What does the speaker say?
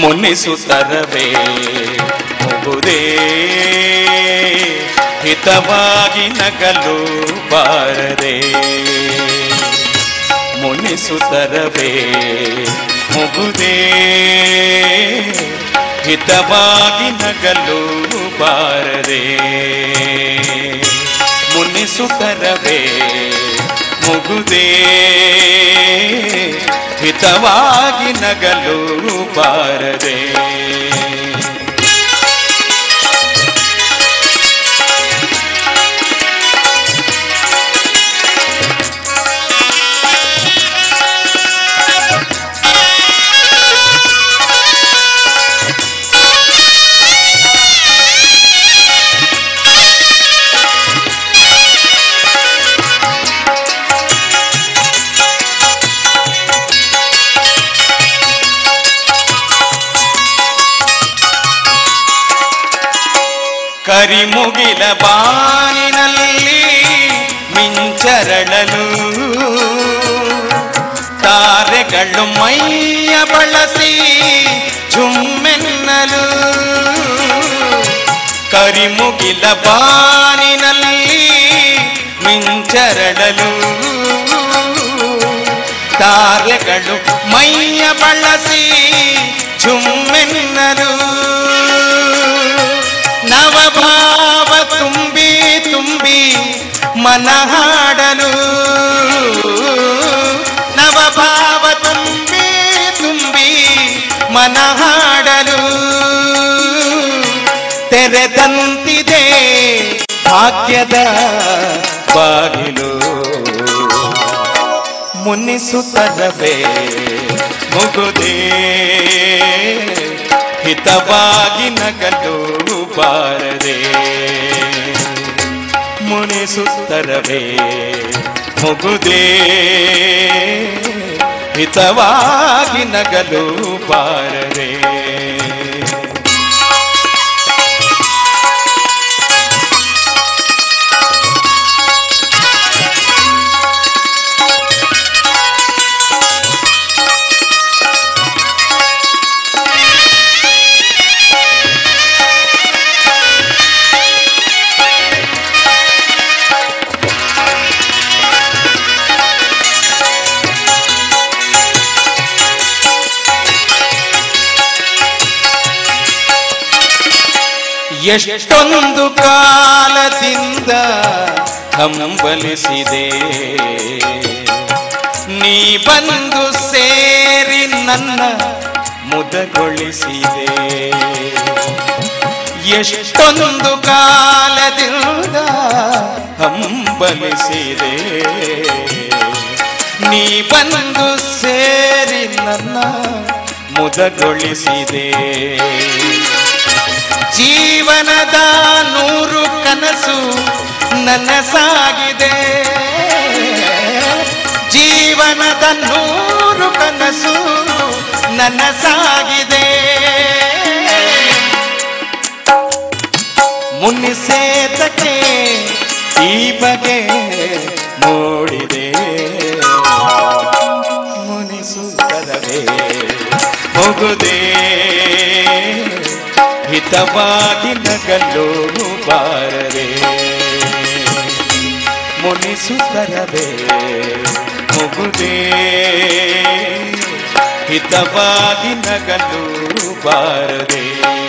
ಮುನ್ನಿಸುತ್ತರವೇ ಮುಗುದೇ ಹಿತವಾಗಿ ನಗಲು ಬಾರದೆ ಮುನಿಸುತ್ತರವೇ ಮುಗುದೇ ಹಿತವಾಗಿ ನಗಲು ಬಾರದೆ ಮುನಿಸುತ್ತರವೇ ಮುಗುದೇ ಹಿತವಾಗಿ ನಗಲು ಬಾರದೆ ಕರಿಮುಗಿಲ ಬಾನಿನಲ್ಲಿ ಮಿಂಚರಳಲು ತಾರೆಗಳು ಮೈಯ ಬಳಸಿ ಝುಮ್ಮೆನ್ನಲು ಕರಿಮುಗಿಲ ಬಾನಿನಲ್ಲಿ ಮಿಂಚರಳಲು ತಾರೆಗಳು ಮೈಯ ಬಳಸಿ ಝುಮ್ಮೆನ್ನಲು ನವಭಾವ ತುಂಬಿ ತುಂಬಿ ಮನ ಹಾಡಲು ನವಭಾವ ತುಂಬಿ ತುಂಬಿ ಮನ ಹಾಡಲು ತೆರೆದಂತಿದೆ ಭಾಗ್ಯದ ಬಾಗಿಲು ಮುನ್ನಿಸುತ್ತದವೇ ಮುಗುದೇ ಹಿತವಾಗಿ ನಗಲು ಬಾರದೆ ಮುನಿಸುತ್ತರವೇ ಮುಗುದೇ ಹಿತವಾಗಿ ನಗಲು ಬಾರದೆ ಎಷ್ಟೊಂದು ಕಾಲದಿಂದ ಹಂಬಲಿಸಿದೆ ನೀ ಬಂದು ಸೇರಿ ನನ್ನ ಮುದಗೊಳಿಸಿದೆ ಎಷ್ಟೊಂದು ಕಾಲದಿಂದ ಹಂಬಲಿಸಿದೆ ನೀ ಬಂದು ಸೇರಿ ನನ್ನ ಮುದಗೊಳಿಸಿದೆ ಜೀವನದ ನೂರು ಕನಸು ನನಸಾಗಿದೆ ಜೀವನದ ನೂರು ಕನಸು ನನಸಾಗಿದೆ ಮುನ್ನಿಸೇತಕ್ಕೆ ಈ ಬಗೆ ನೋಡಿದೆ ಮುನಿಸುತ್ತದವೇ ಹೋಗುದೇ ಹಿತವಾಗಿ ನಗಲು ಬಾರದೆ ಮುನಿಸುತ್ತರವೇ ಮುಗುದೇ ಹಿತವಾಗಿ ನಗಲು ಬಾರದೆ